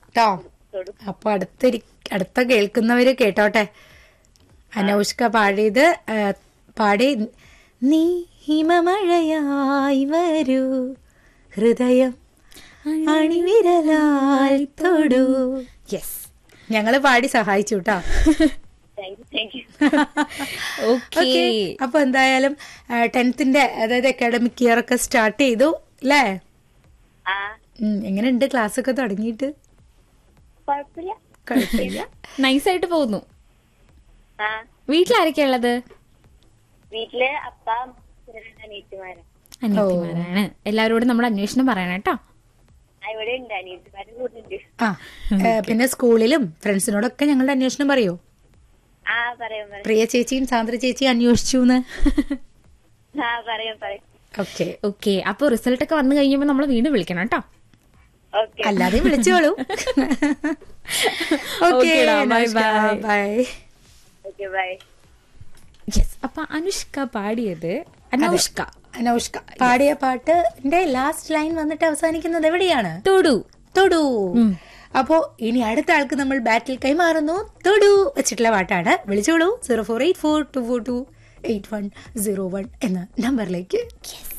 കേട്ടോ തൊടു അപ്പൊ അടുത്ത അടുത്ത കേൾക്കുന്നവര് കേട്ടോട്ടെ അനൗഷ്ക പാടിയത് ആ, പാടി നീ ഹിമമഴയായി വരൂ ഹൃദയം അണിവിരലായി തൊടൂ യെസ് ഞങ്ങള് പാടി സഹായിച്ചു കേട്ടോ thank you thank you okay അപ്പൊ എന്തായാലും ടെൻത്തിന്റെ അതായത് അക്കാഡമിക് ഇയർ ഒക്കെ സ്റ്റാർട്ട് ചെയ്തു അല്ലേ ആ ഉം, എങ്ങനെയുണ്ട് ക്ലാസ് ഒക്കെ തുടങ്ങിയിട്ട് കുഴപ്പമില്ല കുഴപ്പമില്ല നൈസായിട്ട് പോകുന്നു ആ വീട്ടിലാരൊക്കെയാ ഉള്ളത് വീട്ടില് അപ്പ രണ്ട് അനിയത്തിമാരാ അനിയത്തിമാരാണ് എല്ലാവരോടും നമ്മൾ അന്വേഷണം പറയണം കേട്ടോ ആ, ഇവിടെ ഉണ്ട് അനിയത്തിമാരും കൂടുന്നുണ്ട് ആ ഏ, പിന്നെ സ്കൂളിലും ഫ്രണ്ട്സിനോടൊക്കെ ഞങ്ങളുടെ അന്വേഷണം പറയോ ആ പറയാം പറയാം പ്രിയ ചേച്ചിയും സാന്ദ്ര ചേച്ചിയും അന്വേഷിച്ചു എന്ന് ആ പറയാം പറയാം ഓക്കെ ഓക്കെ അപ്പൊ റിസൾട്ട് ഒക്കെ വന്നു കഴിഞ്ഞപ്പോ നമ്മൾ വീണ്ടും വിളിക്കണം കേട്ടോ ഓക്കെ അല്ലാതെ വിളിച്ചോളൂ ഓക്കെ Okay ഡാ, bye bye. Bye okay bye yes അപ്പൊ അനുഷ്ക പാടിയത് അനൗഷ്ക അനൗഷ്ക പാടിയ പാട്ടിന്റെ ലാസ്റ്റ് ലൈൻ വന്നിട്ട് അവസാനിക്കുന്നത് എവിടെയാണ് തൊടു തൊടു അപ്പോ ഇനി അടുത്ത ആൾക്ക് നമ്മൾ ബാറ്റിൽ കൈമാറുന്നു തൊടു വെച്ചിട്ടുള്ള പാട്ടാണ് വിളിച്ചോളൂ zero four eight four two four two eight one zero one എന്ന നമ്പറിലേക്ക് യെസ്